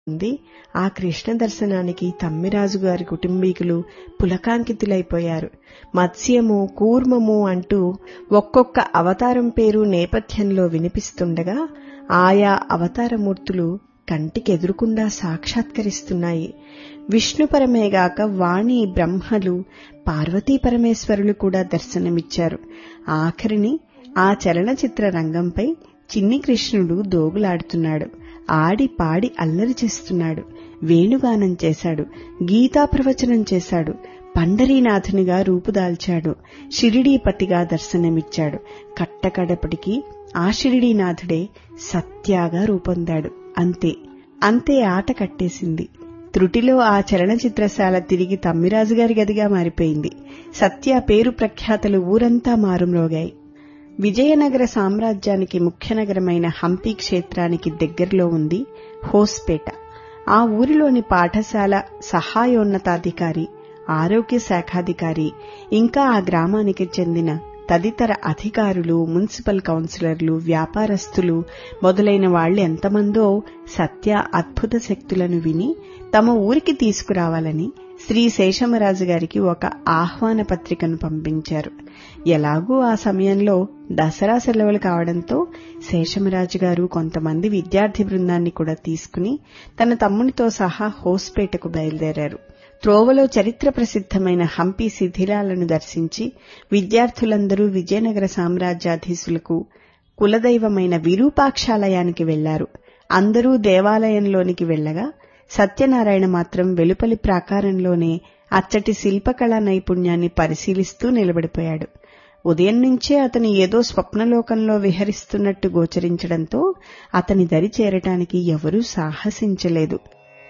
ఉంది ఆ కృష్ణ దర్శనానికి తమ్మిరాజు గారి కుటుంబీకులు పులకాంకితులైపోయారు మత్స్యము కూర్మము అంటూ ఒక్కొక్క అవతారం పేరు నేపథ్యంలో వినిపిస్తుండగా ఆయా అవతారమూర్తులు కంటికెదురుకుండా సాక్షాత్కరిస్తున్నాయి విష్ణుపరమేగాక వాణి బ్రహ్మలు పార్వతీ పరమేశ్వరులు కూడా దర్శనమిచ్చారు ఆఖరిని ఆ చలనచిత్ర రంగంపై చిన్ని కృష్ణుడు దోగులాడుతున్నాడు ఆడి పాడి అల్లరి చేస్తున్నాడు వేణుగానం చేశాడు గీతా ప్రవచనం చేశాడు పండరీనాథునిగా రూపుదాల్చాడు షిరిడీపతిగా దర్శనమిచ్చాడు కట్టకడపటికి ఆ షిరిడీనాథుడే సత్యాగా రూపొందాడు అంతే అంతే ఆట కట్టేసింది త్రుటిలో ఆ చలనచిత్రశాల తిరిగి తమ్మిరాజు గారి గదిగా మారిపోయింది సత్య పేరు ప్రఖ్యాతలు ఊరంతా మారుమ్రోగాయి విజయనగర సామ్రాజ్యానికి ముఖ్య నగరమైన హంపి క్షేత్రానికి దగ్గరలో ఉంది హోస్పేట ఆ ఊరిలోని పాఠశాల సహాయోన్నతాధికారి ఆరోగ్య శాఖాధికారి ఇంకా ఆ గ్రామానికి చెందిన తదితర అధికారులు మున్సిపల్ కౌన్సిలర్లు వ్యాపారస్తులు మొదలైన వాళ్లు ఎంతమందో సత్య అద్భుత శక్తులను విని తమ ఊరికి తీసుకురావాలని శ్రీ శేషమరాజు గారికి ఒక ఆహ్వాన పత్రికను పంపించారు ఎలాగూ ఆ సమయంలో దసరా సెలవులు కావడంతో శేషమరాజు గారు కొంతమంది విద్యార్థి బృందాన్ని కూడా తీసుకుని తన తమ్మునితో సహా హోస్పేటకు బయలుదేరారు త్రోవలో చరిత్ర ప్రసిద్ధమైన హంపి శిథిలాలను దర్శించి విద్యార్థులందరూ విజయనగర సామ్రాజ్యాధీశులకు కులదైవమైన విరూపాక్షాలయానికి వెళ్లారు అందరూ దేవాలయంలోనికి వెళ్లగా సత్యనారాయణ మాత్రం వెలుపలి ప్రాకారంలోనే అచ్చటి శిల్పకళా నైపుణ్యాన్ని పరిశీలిస్తూ నిలబడిపోయాడు ఉదయం నుంచే అతను ఏదో స్వప్నలోకంలో విహరిస్తున్నట్టు గోచరించడంతో అతని దరి చేరటానికి ఎవరూ సాహసించలేదు